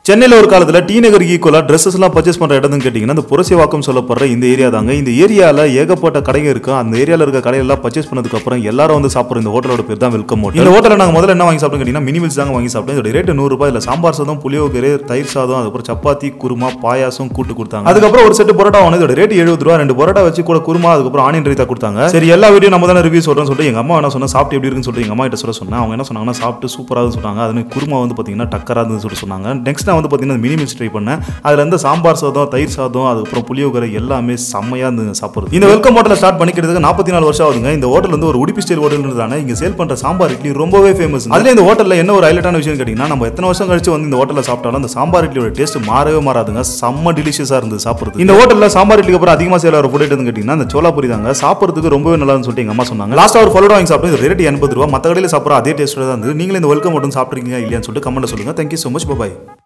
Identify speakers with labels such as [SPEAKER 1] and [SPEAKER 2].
[SPEAKER 1] சென்னையில் ஒரு காலத்தில் டி நகர் ஈக்குவலாக ட்ரெஸ்ஸஸ் எல்லாம் பர்ச்சேஸ் பண்ணுற இடம்னு கேட்டிங்கன்னா இந்த புரசிவாக்கம் சொல்லப்படுற இந்த ஏரியா தாங்க இந்த ஏரியாவில் ஏகப்பட்ட கடைங்க இருக்கு அந்த ஏரியாவில் இருக்க கடையெல்லாம் பர்ச்சேஸ் பண்ணதுக்கு அப்புறம் எல்லாரும் வந்து சாப்பிட்ற இந்த ஹோட்டலோட பேர் தான் வெல்கம் ஹோட்டல் இந்த ஹோட்டலில் நாங்கள் முதல்ல என்ன வாங்கி சாப்பிட்டோம் கேட்டிங்கன்னா மினி மீல்ஸ் தாங்க வாங்கி சாப்பிட்டோம் இதோட ரேட்டு நூறுரூபா இல்லை சாம்பார் சாதம் புளியோகரை தயிர் சாதம் அதுக்கப்புறம் சப்பாத்தி குருமா பாயாசம் கூட்டு கொடுத்தாங்க அதுக்கப்புறம் ஒரு செட்டு பரோட்டா வாங்க இதோட ரேட் எழுபது ரூபா ரெண்டு பரோட்டா வச்சு கூட குருமா அதுக்கப்புறம் ஆனியன் ரைத்தா கொடுத்தாங்க சரி எல்லா வீடியோ நம்ம தானே ரிவ்யூ சொல்றோம்னு சொல்லிட்டு எங்க அம்மா என்ன சொன்னா சாப்பிட்டு எப்படி இருக்குன்னு சொல்லிட்டு எங்க அம்மா கிட்ட சொல்ல சொன்னேன் அவங்க என்ன சொன்னாங்கன்னா சாப்பிட்டு சூப்பராக இருக்குன்னு சொன்னாங்க அது குருமா வந்து பார்த்தீங்கன்னா டக்கராக இருந்துன்னு சொல்லிட்டு சொன்னாங்க நெக்ஸ்ட் நான் வந்து பார்த்தீங்கன்னா மினி மீல்ஸ் ட்ரை பண்ணேன் அதில் இருந்து சாம்பார் சாதம் தயிர் சாதம் அதுக்கப்புறம் புளியோகரை எல்லாமே செம்மையாக இருந்துங்க சாப்பிடுறது இந்த வெல்கம் ஹோட்டலை ஸ்டார்ட் பண்ணிக்கிறதுக்கு நாற்பத்தி நாலு வருஷம் ஆகுதுங்க இந்த ஹோட்டல் வந்து ஒரு உடுப்பி ஸ்டைல் ஹோட்டல்ன்றதான இங்க சேல் பண்ற சாம்பார் இட்லி ரொம்பவே ஃபேமஸ் அதுல இந்த ஹோட்டல்ல என்ன ஒரு ஹைலைட்டான விஷயம் கேட்டீங்கன்னா நம்ம எத்தனை வருஷம் கழிச்சு வந்து இந்த ஹோட்டல்ல சாப்பிட்டாலும் அந்த சாம்பார் இட்லியோட டேஸ்ட் மாறவே மாறாதுங்க செம்ம டிலிஷியஸா இருந்தது சாப்பிடுறது இந்த ஹோட்டல்ல சாம்பார் இட்லிக்கு அப்புறம் அதிகமாக சேல் ஆகிற ஃபுட் ஐட்டம் கேட்டீங்கன்னா அந்த சோலாபுரி தாங்க சாப்பிடுறதுக்கு ரொம்பவே நல்லா இருந்துன்னு சொல்லிட்டு எங்க அம்மா சொன்னாங்க லாஸ்ட் ஒரு ஃபலோட வாங்கி சாப்பிட்டு ரேட் எண்பது ரூபா மற்ற கடையில் சாப்பிட்ற அதே டேஸ்ட் தான் இருந்தது நீங்களே இந்த வெல்கம் ஹோட்டல் சாப்பிட்றீங்க இல்லையான்னு சொல்லிட்டு கமெண்ட்ல சொல்லுங்க தேங்க்யூ ஸோ மச் பாய்